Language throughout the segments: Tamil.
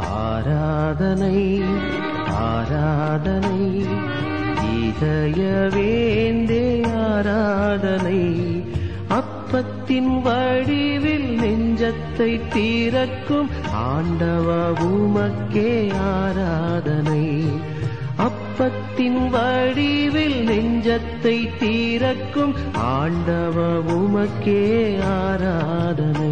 ஆராதனை ஆராதனை இதய வேந்தே ஆராதனை அப்பத்தின் வடிவில் நெஞ்சத்தை தீரக்கும் ஆண்டவ உமக்கே ஆராதனை அப்பத்தின் வடிவில் நெஞ்சத்தை தீரக்கும் ஆண்டவ உமக்கே ஆராதனை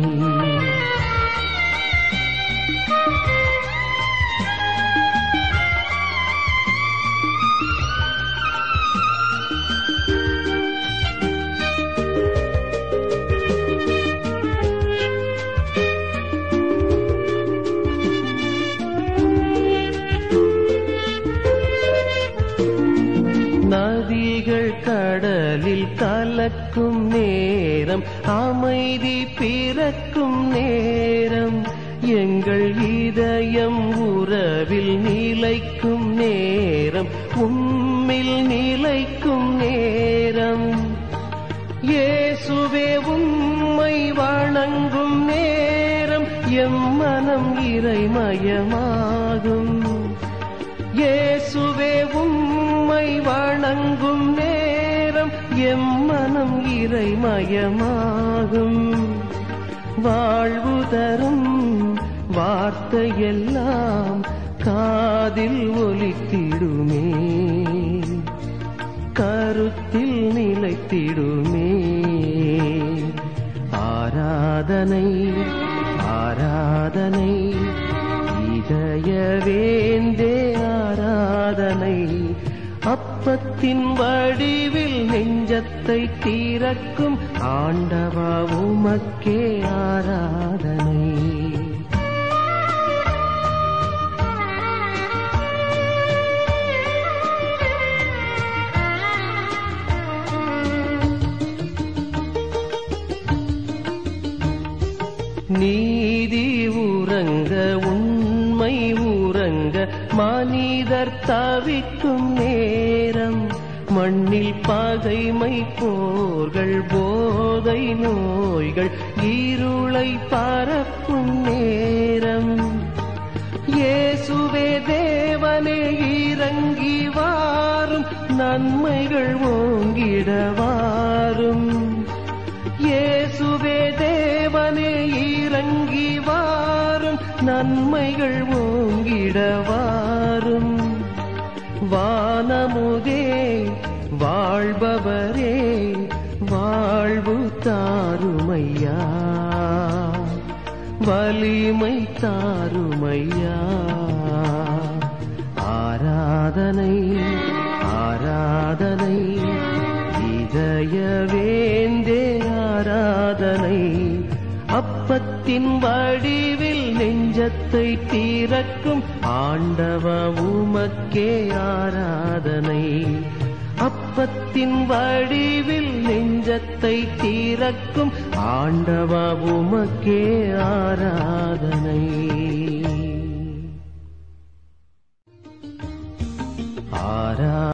நதிகள் கடலில் கலக்கும் நேரம் அமைதி பிறக்கும் நேரம் எங்கள் இதயம் உறவில் நிலைக்கும் நேரம் உம்மில் நிலைக்கும் நேரம் இயேசுவே உம்மை வணங்கும் நேரம் எம் மனம் இறைமயமாகும் இயேசுவே உம்மை வணங்கும் நேரம் எம் மனம் இறைமயமாகும் வாழ்வு தரும் வார்த்தையெல்லாம் காதில் ஒலித்திடுமே கருத்தில் நிலைத்திடுமே ஆராதனை ஆராதனை இதய வேந்தே ஆராதனை அப்பத்தின் வடிவில் நெஞ்சத்தை தீரக்கும் ஆண்டவா உமக்கே ஆராதனை நீதி உறங்க உண்மை உறங்க மனிதர் தவிக்கும் நேரம் மண்ணில் பகைமை போர்கள் போதை நோய்கள் இருளை பரப்பும் நேரம் இயேசுவே தேவனே இறங்கி வாரும் நன்மைகள் ஓங்கிட வாரும் இயேசுவே தேவனே இறங்கி வாரும் நன்மைகள் ஓங்கிட வாரும் வானமுதே வாழ்பவரே வாழ்வு தாருமையா வலிமை தாருமையா ஆராதனை ஆராதனை இதய வேந்தே ஆராதனை அப்பத்தின் வடிவில் நெஞ்சத்தை தீரக்கும் ஆண்டவ உமக்கே ஆராதனை அப்பத்தின் வடிவில் நெஞ்சத்தை தீரக்கும் ஆண்டவ உமக்கே ஆராதனை ஆரா